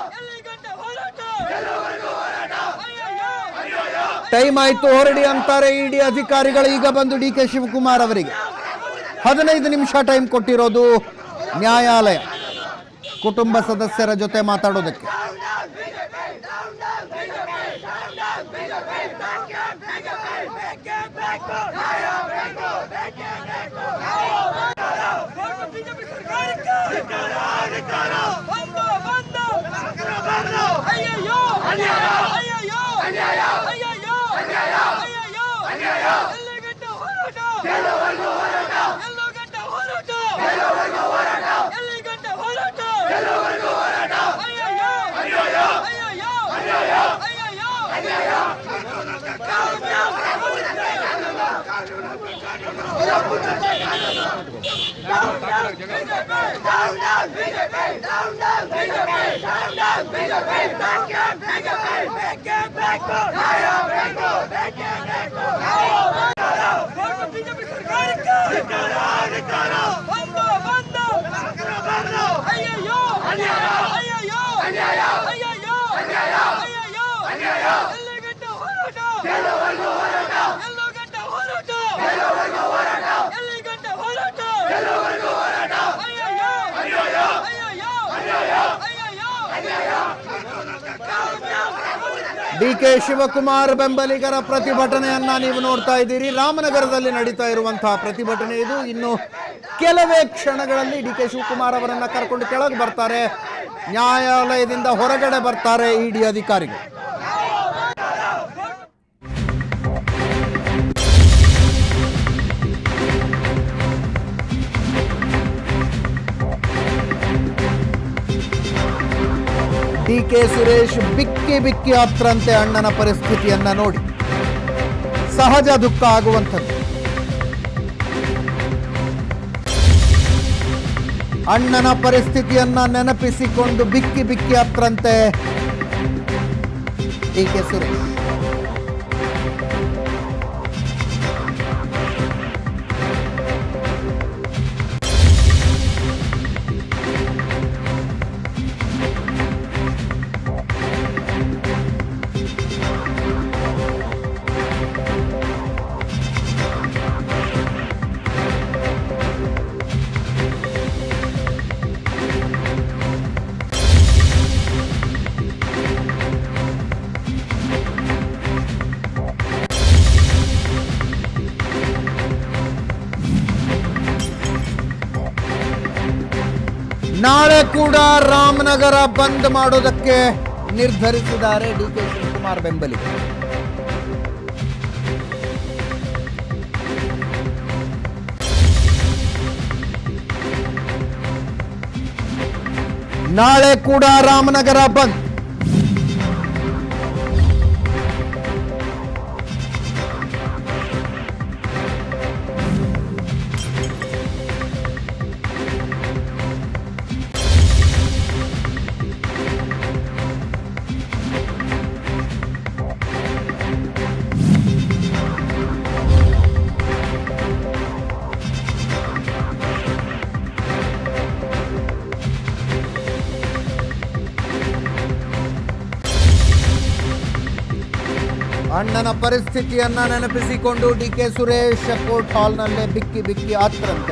Time ಆಯ್ತು ಹೊರಡಿ ಅಂತಾರೆ ಇಡಿ ಅಧಿಕಾರಿಗಳು ಈಗ ಬಂದು ಡಿ ಕೆ ಶಿವಕುಮಾರ್ ಅವರಿಗೆ ಹದಿನೈದು ನಿಮಿಷ ಟೈಮ್ ಕೊಟ್ಟಿರೋದು ನ್ಯಾಯಾಲಯ ಕುಟುಂಬ ಸದಸ್ಯರ ಜೊತೆ ಮಾತಾಡೋದಕ್ಕೆ ಡಿ ಕೆ ಶಿವಕುಮಾರ್ ಬೆಂಬಲಿಗರ ಪ್ರತಿಭಟನೆಯನ್ನ ನೀವು ನೋಡ್ತಾ ಇದ್ದೀರಿ ರಾಮನಗರದಲ್ಲಿ ನಡೀತಾ ಇರುವಂತಹ ಪ್ರತಿಭಟನೆ ಇದು ಇನ್ನು ಕೆಲವೇ ಕ್ಷಣಗಳಲ್ಲಿ ಡಿ ಕೆ ಶಿವಕುಮಾರ್ ಅವರನ್ನ ಕರ್ಕೊಂಡು ಕೆಳಗೆ ಬರ್ತಾರೆ ನ್ಯಾಯಾಲಯದಿಂದ ಹೊರಗಡೆ ಬರ್ತಾರೆ ಇಡಿ ಅಧಿಕಾರಿಗಳು ಡಿ ಕೆ ಸುರೇಶ್ ಬಿಕ್ಕಿ ಬಿಕ್ಕಿ ಹತ್ರಂತೆ ಅಣ್ಣನ ಪರಿಸ್ಥಿತಿಯನ್ನ ನೋಡಿ ಸಹಜ ದುಃಖ ಆಗುವಂಥದ್ದು ಅಣ್ಣನ ಪರಿಸ್ಥಿತಿಯನ್ನ ನೆನಪಿಸಿಕೊಂಡು ಬಿಕ್ಕಿ ಬಿಕ್ಕಿ ಹತ್ರಂತೆ ಡಿ ಕೆ ಸುರೇಶ್ ನಾಳೆ ಕೂಡ ರಾಮನಗರ ಬಂದ್ ಮಾಡೋದಕ್ಕೆ ನಿರ್ಧರಿಸಿದ್ದಾರೆ ಡಿ ಕೆ ಶಿವಕುಮಾರ್ ಬೆಂಬಲಿಗರು ನಾಳೆ ಕೂಡ ರಾಮನಗರ ಬಂದ್ ಅಣ್ಣನ ಪರಿಸ್ಥಿತಿಯನ್ನ ನೆನಪಿಸಿಕೊಂಡು ಡಿ ಕೆ ಸುರೇಶ್ ಕೋರ್ಟ್ ಹಾಲ್ನಲ್ಲೇ ಬಿಕ್ಕಿ ಬಿಕ್ಕಿ ಆತ್ರಂತೆ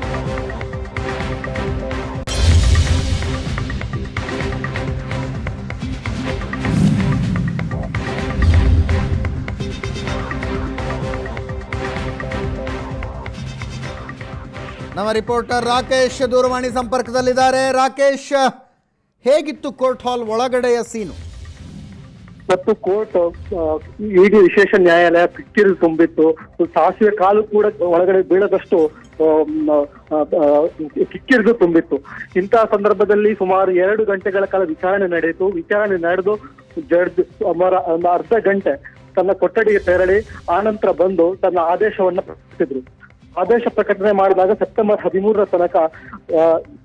ನಮ್ಮ ರಿಪೋರ್ಟರ್ ರಾಕೇಶ್ ದೂರವಾಣಿ ಸಂಪರ್ಕದಲ್ಲಿದ್ದಾರೆ ರಾಕೇಶ್ ಹೇಗಿತ್ತು ಕೋರ್ಟ್ ಹಾಲ್ ಒಳಗಡೆಯ ಸೀನು ಮತ್ತು ಕೋರ್ಟ್ ಇಡೀ ವಿಶೇಷ ನ್ಯಾಯಾಲಯ ಕಿಕ್ಕಿರಿ ತುಂಬಿತ್ತು ಸಾಸಿವೆ ಕಾಲು ಕೂಡ ಒಳಗಡೆ ಬೀಳದಷ್ಟು ಆಮ್, ಆ, ಆ, ಕಿಕ್ಕಿರಿದು ತುಂಬಿತ್ತು ಇಂತಹ ಸಂದರ್ಭದಲ್ಲಿ ಸುಮಾರು ಎರಡು ಗಂಟೆಗಳ ಕಾಲ ವಿಚಾರಣೆ ನಡೆಯಿತು ವಿಚಾರಣೆ ನಡೆದು ಜಡ್ಜ್ ಸುಮಾರು ಒಂದು ಅರ್ಧ ಗಂಟೆ ತನ್ನ ಕೊಠಡಿಗೆ ತೆರಳಿ ಆನಂತರ ಬಂದು ತನ್ನ ಆದೇಶವನ್ನ ಪ್ರಕಟಿಸಿದ್ರು ಆದೇಶ ಪ್ರಕಟಣೆ ಮಾಡಿದಾಗ ಸೆಪ್ಟೆಂಬರ್ ಹದಿಮೂರರ ತನಕ ಆ,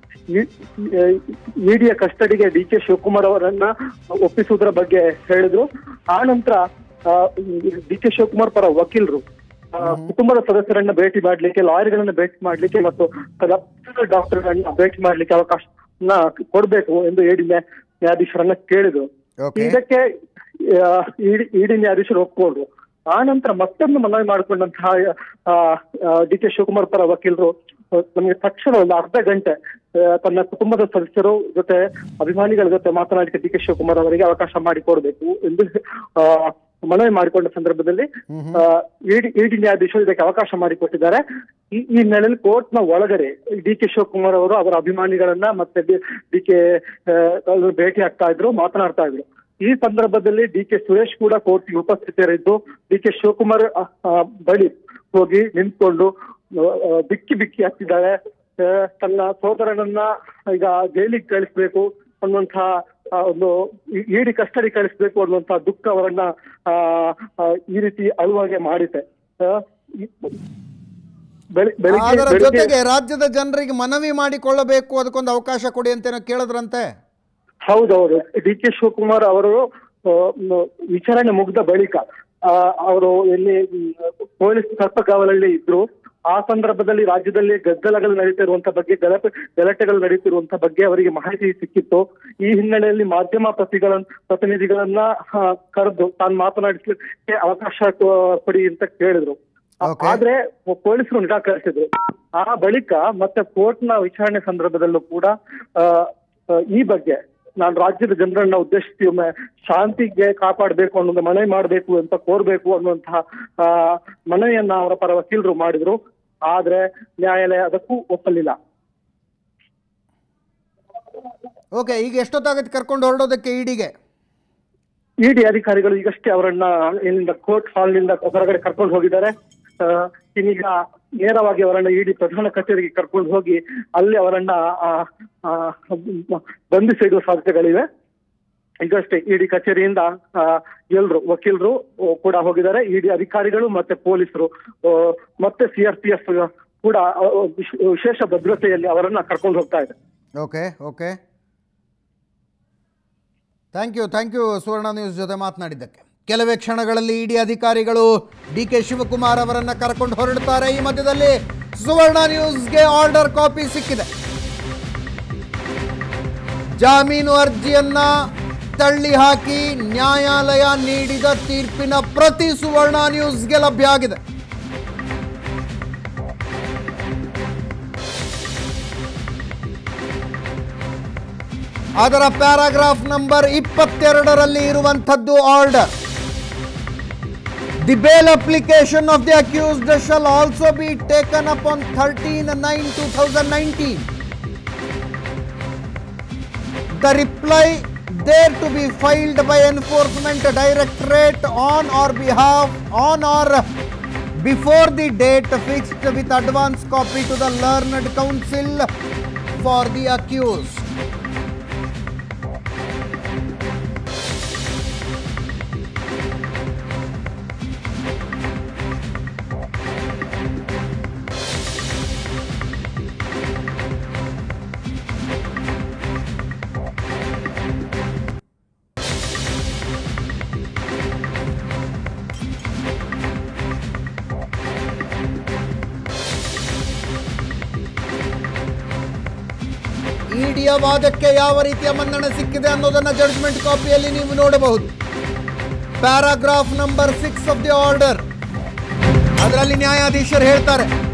ಇಡಿಯ ಕಸ್ಟಡಿಗೆ ಡಿ ಕೆ ಶಿವಕುಮಾರ್ ಅವರನ್ನ ಒಪ್ಪಿಸುವುದರ ಬಗ್ಗೆ ಹೇಳಿದ್ರು ಆ ನಂತರ ಡಿ ಕೆ ಶಿವಕುಮಾರ್ ಪರ ವಕೀಲರು ಆ, ಕುಟುಂಬದ ಸದಸ್ಯರನ್ನ ಭೇಟಿ ಮಾಡ್ಲಿಕ್ಕೆ ಲಾಯರ್ಗಳನ್ನ ಭೇಟಿ ಮಾಡ್ಲಿಕ್ಕೆ ಮತ್ತು ಡಾಕ್ಟರ್ಗಳನ್ನ ಭೇಟಿ ಮಾಡ್ಲಿಕ್ಕೆ ಅವಕಾಶನ ಕೊಡ್ಬೇಕು ಎಂದು ಇಡಿ ನ್ಯಾಯಾಧೀಶರನ್ನ ಕೇಳಿದ್ರು Okay. ಇದಕ್ಕೆ ಆ, ಇಡಿ ಇಡಿ ನ್ಯಾಯಾಧೀಶರು ಒಪ್ಕೊಂಡ್ರು ಆ ನಂತರ ಮತ್ತೊಂದು ಮನವಿ ಮಾಡಿಕೊಂಡಂತಹ ಡಿ ಕೆ ಶಿವಕುಮಾರ್ ಪರ ವಕೀಲರು ನಮಗೆ ತಕ್ಷಣ ಒಂದು ಅರ್ಧ ಗಂಟೆ ಆ, ತನ್ನ ಕುಟುಂಬದ ಸದಸ್ಯರು ಜೊತೆ ಅಭಿಮಾನಿಗಳ ಜೊತೆ ಮಾತನಾಡಿಕೆ ಡಿ ಕೆ ಶಿವಕುಮಾರ್ ಅವರಿಗೆ ಅವಕಾಶ ಮಾಡಿಕೊಡ್ಬೇಕು ಎಂದು ಆ, ಮನವಿ ಮಾಡಿಕೊಂಡ ಸಂದರ್ಭದಲ್ಲಿ ಆ, ಇಡಿ ಇಡಿ ನ್ಯಾಯಾಧೀಶರು ಇದಕ್ಕೆ ಅವಕಾಶ ಮಾಡಿಕೊಟ್ಟಿದ್ದಾರೆ ಈ ಈ ಹಿನ್ನೆಲೆಯಲ್ಲಿ ಕೋರ್ಟ್ ನ ಒಳಗಡೆ ಡಿ ಕೆ ಶಿವಕುಮಾರ್ ಅವರು ಅವರ ಅಭಿಮಾನಿಗಳನ್ನ ಮತ್ತೆ ಡಿ ಕೆ ಭೇಟಿ ಆಗ್ತಾ ಇದ್ರು ಮಾತನಾಡ್ತಾ ಇದ್ರು ಈ ಸಂದರ್ಭದಲ್ಲಿ ಡಿ ಕೆ ಸುರೇಶ್ ಕೂಡ ಕೋರ್ಟ್ಗೆ ಉಪಸ್ಥಿತರಿದ್ದು ಡಿ ಕೆ ಶಿವಕುಮಾರ್ ಆ, ಆ, ಬಳಿ ಹೋಗಿ ನಿಂತ್ಕೊಂಡು ಆ, ಆ, ಬಿಕ್ಕಿ ಬಿಕ್ಕಿ ಹತ್ತಿದ್ದಾರೆ ಆ, ತನ್ನ ಸೋದರನನ್ನ ಈಗ ಜೈಲಿಗೆ ಕಳಿಸ್ಬೇಕು ಅನ್ನುವಂತಹ ಆ, ಒಂದು ಈ- ಇಡಿ ಕಸ್ಟಡಿ ಕಳಿಸ್ಬೇಕು ಅನ್ನುವಂತಹ ದುಃಖ ಅವರನ್ನ ಆ, ಆ, ಈ ರೀತಿ ಅಳುವಾಗೆ ಮಾಡಿದೆ ಆ, ಈ- ಬೆಳಿ- ಬೆಳಿಗ್ಗೆ ಅದರ ಬೆಳಿಗ್ಗೆ- ಜೊತೆಗೆ ರಾಜ್ಯದ ಜನರಿಗೆ ಮನವಿ ಮಾಡಿಕೊಳ್ಳಬೇಕು ಅದಕ್ಕೊಂದು ಅವಕಾಶ ಕೊಡಿ ಅಂತೇನೋ ಕೇಳಿದ್ರಂತೆ ಹೌದೌದು ಡಿ ಕೆ ಶಿವಕುಮಾರ್ ಅವರು ಆ, ಮ- ವಿಚಾರಣೆ ಮುಗಿದ ಬಳಿಕ ಆ, ಅವರು ಎಲ್ಲಿ ಮ್, ಪೊಲೀಸ್ ಸರ್ಪಗಾವಲಲ್ಲಿ ಇದ್ರು ಆ ಸಂದರ್ಭದಲ್ಲಿ ರಾಜ್ಯದಲ್ಲಿ ಗದ್ದಲಗಳು ನಡೀತಿರುವಂತ ಬಗ್ಗೆ ಗಲಾಟೆ ಗಲಾಟೆಗಳು ನಡೀತಿರುವಂತ ಬಗ್ಗೆ ಅವರಿಗೆ ಮಾಹಿತಿ ಸಿಕ್ಕಿತ್ತು ಈ ಹಿನ್ನೆಲೆಯಲ್ಲಿ ಮಾಧ್ಯಮ ಪ್ರತಿಗಳ ಪ್ರತಿನಿಧಿಗಳನ್ನ ಆ, ಕರೆದು ತಾನು ಮಾತನಾಡಿಸ್ಲಿಕ್ಕೆ ಅವಕಾಶ ಕೊ- ಕೊಡಿ ಅಂತ ಕೇಳಿದ್ರು ಆ- Okay. ಆದ್ರೆ ಪೊಲೀಸರು ನಿರಾಕರಿಸಿದ್ರು ಆ ಬಳಿಕ ಮತ್ತೆ ಕೋರ್ಟ್ ನ ವಿಚಾರಣೆ ಸಂದರ್ಭದಲ್ಲೂ ಕೂಡ ಆ, ಆ, ಈ ಬಗ್ಗೆ ನಾನು ರಾಜ್ಯದ ಜನರನ್ನ ಉದ್ದೇಶಿಸಿ ಒಮ್ಮೆ ಶಾಂತಿಗೆ ಕಾಪಾಡಬೇಕು ಅನ್ನೋದು ಮನವಿ ಮಾಡಬೇಕು ಅಂತ ಕೋರ್ಬೇಕು ಅನ್ನುವಂತಹ ಆ, ಮನವಿಯನ್ನ ಅವರ ಪರ ವಕೀಲರು ಮಾಡಿದ್ರು ಆದ್ರೆ ನ್ಯಾಯಾಲಯ ಅದಕ್ಕೂ ಒಪ್ಪಲಿಲ್ಲ ಓಕೆ ಈಗ ಎಷ್ಟೊತ್ತಾಗತ್ತೆ ಕರ್ಕೊಂಡು ಹೊರಡೋದಕ್ಕೆ ಇಡಿಗೆ ಇಡಿ ಅಧಿಕಾರಿಗಳು ಈಗಷ್ಟೇ ಅವರನ್ನ ಇಲ್ಲಿಂದ ಕೋರ್ಟ್ ಹಾಲ್ನಿಂದ ಹೊರಗಡೆ ಕರ್ಕೊಂಡು ಹೋಗಿದ್ದಾರೆ ಆ, ಇನ್ನೀಗ ನೇರವಾಗಿ ಅವರನ್ನ ಇಡಿ ಪ್ರಧಾನ ಕಚೇರಿಗೆ ಕರ್ಕೊಂಡು ಹೋಗಿ ಅಲ್ಲಿ ಅವರನ್ನ ಆ, ಆ, ಬಂಧಿಸಿಡುವ ಸಾಧ್ಯತೆಗಳಿವೆ ಈಗಷ್ಟೇ ಇಡಿ ಕಚೇರಿಯಿಂದ ಎಲ್ರು ವಕೀಲರು ಕೂಡ ಹೋಗಿದ್ದಾರೆ ಇಡಿ ಅಧಿಕಾರಿಗಳು ಮತ್ತೆ ಪೊಲೀಸರು ಆ, ಮತ್ತೆ ಸಿಆರ್ಪಿಎಫ್ ಕೂಡ ಆ, ವಿಶ್- ವಿಶೇಷ ಭದ್ರತೆಯಲ್ಲಿ ಅವರನ್ನ ಕರ್ಕೊಂಡು ಹೋಗ್ತಾ ಇದೆ okay okay thank you thank you Suvarna news ಜೊತೆ ಮಾತನಾಡಿದ್ದಕ್ಕೆ ಕೆಲವೇ ಕ್ಷಣಗಳಲ್ಲಿ ಇಡಿ ಅಧಿಕಾರಿಗಳು ಡಿ ಕೆ ಶಿವಕುಮಾರ್ ಅವರನ್ನ ಕರ್ಕೊಂಡು ಹೊರಡ್ತಾರೆ ಈ ಮಧ್ಯದಲ್ಲಿ ಸುವರ್ಣ ನ್ಯೂಸ್ಗೆ ಆರ್ಡರ್ ಕಾಪಿ ಸಿಕ್ಕಿದೆ ಜಾಮೀನು ಅರ್ಜಿಯನ್ನ ತಳ್ಳಿ ಹಾಕಿ ನ್ಯಾಯಾಲಯ ನೀಡಿದ ತೀರ್ಪಿನ ಪ್ರತಿ ಸುವರ್ಣ ನ್ಯೂಸ್ಗೆ ಲಭ್ಯ ಆಗಿದೆ ಅದರ ಪ್ಯಾರಾಗ್ರಾಫ್ ನಂಬರ್ ಇಪ್ಪತ್ತೆರಡರಲ್ಲಿ ಇರುವಂಥದ್ದು order the bail application of the accused shall also be taken up on thirteen nine two thousand nineteen the reply there to be filed by enforcement directorate on or behalf on or before the date fixed with advance copy to the learned counsel for the accused ಇಡಿಯ ವಾದಕ್ಕೆ ಯಾವ ರೀತಿಯ ಮನ್ನಣೆ ಸಿಕ್ಕಿದೆ ಅನ್ನೋದನ್ನ judgment ಕಾಪಿಯಲ್ಲಿ ನೀವು ನೋಡಬಹುದು paragraph number six of the order ಅದರಲ್ಲಿ ನ್ಯಾಯಾಧೀಶರು ಹೇಳ್ತಾರೆ